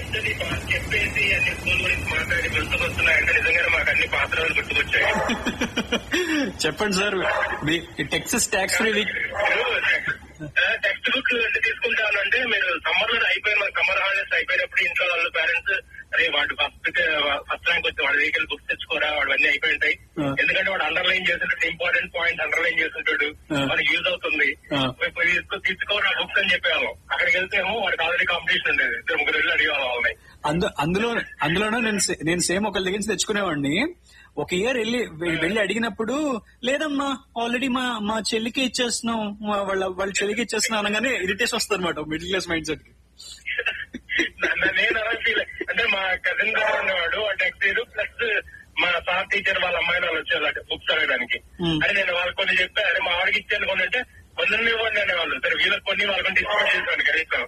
చెప్తుంది చెప్పేసి అన్ని స్కూల్ గురించి మాట్లాడి గుర్తుకు వస్తున్నాయంటే నిజంగానే మాకు అన్ని పాత రోజులు గుర్తుకొచ్చాయి చెప్పండి సార్ మీ Texas tax free week textbook ఎందుకు తీసుకుంటానంటే మీరు సమ్మర్ లో అయిపోయిన సమ్మర్ హాలిడేస్ అయిపోయినప్పుడు ఇంట్లో వాళ్ళ పేరెంట్స్ అరే వాడు ఫస్ట్ ఫస్ట్ ర్యాంక్ వచ్చి వాడి వెహికల్ బుక్స్ తెచ్చుకోరా వాడు అన్ని అయిపోయి ఉంటాయి ఆ. ఎందుకంటే వాడు అండర్లైన్ చేసినట్టు ఇంపార్టెంట్ పాయింట్ అండర్లైన్ చేస్తుంటాడు ఆ. మనకి యూజ్ అవుతుంది ఆ. ఇప్పుడు తీసుకో- తీసుకోరా బుక్స్ అని చెప్పేవాళ్ళం అక్కడికి వెళ్తేమో వాడికి ఆల్రెడీ కాంపిటీషన్ ఉండేది ఇద్దరు ముగ్గురు వెళ్ళి అడిగేవాళ్ళం వాళ్ళని అందు అందులో అందులోనూ నేను సే- నేను సేమ్ ఒకరి దగ్గర నుంచి తెచ్చుకునేవాడిని ఒక ఇయర్ వెళ్ళి వె- వెళ్ళి అడిగినప్పుడు లేదమ్మా ఆల్రెడీ మా మా చెల్లికి ఇచ్చేస్తున్నాం మా- వాళ్ళ వాళ్ళ చెల్లికి ఇచ్చేస్తున్నాం అనగానే ఇరిటేషన్ వస్తుంది అనమాట మిడిల్ క్లాస్ మైండ్ సెట్ నన్ను నేను అలా ఫీల్ అంటే మా కజిన్ గారు ఉండేవాడు ఆ టెక్స్ట్ ప్లస్ మా సార్ టీచర్ వాళ్ళ అమ్మాయి వాళ్ళు వచ్చేవాళ్ళు బుక్స్ అడగడానికి Hmm. అరే నేను వాళ్ళకి కొన్ని చెప్తే అరే మా వాడికి ఇచ్చాను కొన్ని అంటే కొందరిని ఇవ్వండి అనేవాళ్ళు సరే వీళ్ళకి కొన్ని వాళ్ళకి డిస్కౌంట్ చేశాను కనీసం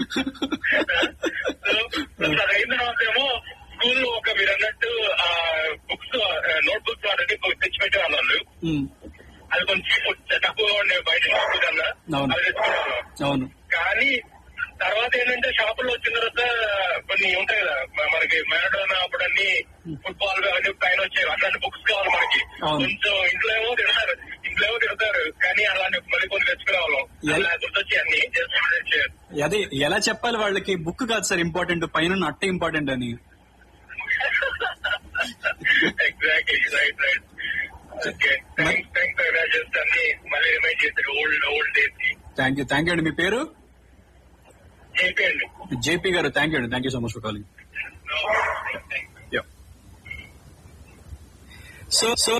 సో అది అయిన తర్వాత ఏమో స్కూల్లో ఒక మీరు అన్నట్టు ఆ బుక్స్ నోట్ బుక్స్ ఆల్రెడీ తెచ్చిపెట్టే వాళ్ళు అది కొంచెం తక్కువగా ఉండే బయట షాపుల కన్నా అవును. అది తెచ్చుకునేవాళ్ళం అవును కానీ తర్వాత ఏంటంటే షాపుల్లో వచ్చిన తర్వాత కొన్ని ఉంటాయి కదా మ- మనకి మ్యారడోనా అప్పుడు అన్ని ఫుట్బాల్ అవన్నీ పైన వచ్చాయి అట్లాంటి బుక్స్ కావాలి మనకి అవును. కొంచెం ఇంట్లో ఏమో తిడతారు ఇంట్లో ఏమో తిడతారు కానీ అలాంటి మళ్ళీ కొన్ని తెచ్చుకునే వాళ్ళం ఎల్- అలా గుర్తొచ్చి అన్ని చేసి అదే ఎలా చెప్పాలి వాళ్ళకి బుక్ కాదు సార్ ఇంపార్టెంట్ పైన ఉన్న అట్టే ఇంపార్టెంట్ అని exactly right right okay thanks thanks just అన్ని మళ్ళీ రిమైండ్ చేశారు ఓల్డ్ ఓల్డ్ డేస్ కి థ్యాంక్ యూ థ్యాంక్ యూ అండి మీ పేరు చెప్పండి జేపీ గారు థ్యాంక్ యూ అండి thank you so much for calling so so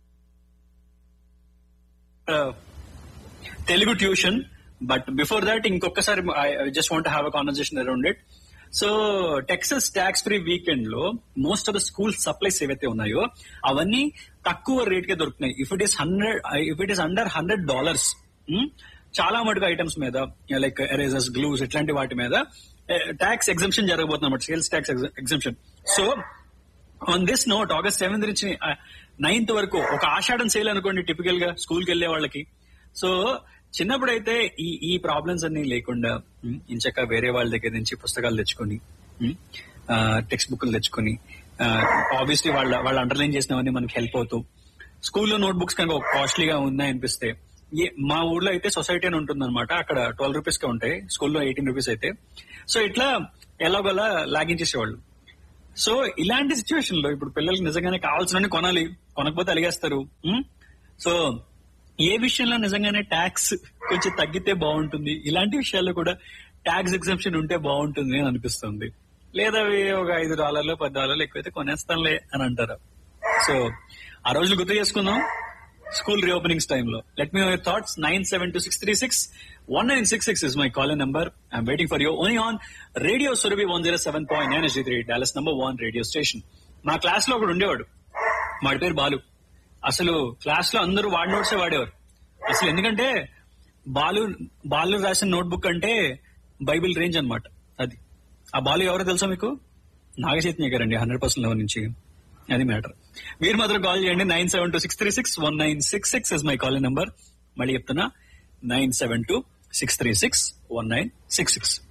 Telugu tuition but before that ఇంకొకసారి I just want have a conversation around it so Texas tax free weekend లో most of the school supplies ఏవైతే ఉన్నాయో అవన్నీ తక్కువ rate కే దొరుకుతున్నాయి if it is hundred if it is under hundred dollars చాలా మటుకు items మీద లైక్ ఎరేజర్స్ గ్లూస్ ఇట్లాంటి వాటి మీద ట్యాక్స్ ఎగ్జంప్షన్ జరగబోతుంది అన్నమాట sales tax exemption so on this note August seventh నుంచి నైన్త్ వరకు ఒక ఆషాఢం సేల్ అనుకోండి టిపికల్ గా స్కూల్ కి వెళ్లే వాళ్ళకి సో చిన్నప్పుడైతే ఈ ఈ ప్రాబ్లమ్స్ అన్ని లేకుండా ఉమ్, ఇంచక్క వేరే వాళ్ళ దగ్గర నుంచి పుస్తకాలు తెచ్చుకొని టెక్స్ట్ బుక్లు తెచ్చుకొని ఆబ్వియస్లీ వాళ్ళ వాళ్ళు అండర్లైన్ చేసినవన్నీ మనకి హెల్ప్ అవుతూ స్కూల్లో నోట్ బుక్స్ కనుక కాస్ట్లీగా ఉన్నాయి అనిపిస్తే ఏ- మా ఊర్లో అయితే సొసైటీ అని ఉంటుంది అనమాట అక్కడ ట్వెల్వ్ రూపీస్ కే ఉంటాయి స్కూల్లో ఎయిటీన్ రూపీస్ అయితే సో ఇట్లా ఎలాగోలా లాగించేసేవాళ్ళు సో ఇలాంటి సిచ్యువేషన్ లో ఇప్పుడు పిల్లలకి నిజంగానే కావాల్సిన కొనాలి కొనకపోతే అలిగేస్తారు ఉం? సో ఏ విషయంలో నిజంగానే ట్యాక్స్ కొంచెం తగ్గితే బాగుంటుంది ఇలాంటి విషయాల్లో కూడా ట్యాక్స్ ఎగ్జంప్షన్ ఉంటే బాగుంటుంది అని అనిపిస్తుంది లేదా అవి ఒక ఐదు డాలర్లు పది డాలర్లు ఎక్కువైతే కొనేస్తానులే అని అంటారు సో ఆ రోజులు గుర్తు చేసుకుందాం స్కూల్ రీఓపెనింగ్స్ టైంలో let me your thoughts nine seven two six three six one nine six six is my call number I'm waiting for you only on radio Surabhi one zero seven point nine three Dallas number one radio station మా class లో ఒకడు ఉండేవాడు వాడి పేరు బాలు అసలు class లో అందరూ వాడి నోట్సే వాడేవారు అసలు ఎందుకంటే బాలు బాలు రాసిన నోట్బుక్ అంటే బైబిల్ రేంజ్ అన్నమాట అది ఆ బాలు ఎవరో తెలుసా మీకు నాగచైతన్య గారండి హండ్రెడ్ పర్సెంట్ లెవెల్ నుంచి అది మ్యాటర్ మీరు మాత్రం కాల్ చేయండి nine seven two six three six one nine six six is my call number మళ్ళీ చెప్తున్నా nine seven two six three six one nine six six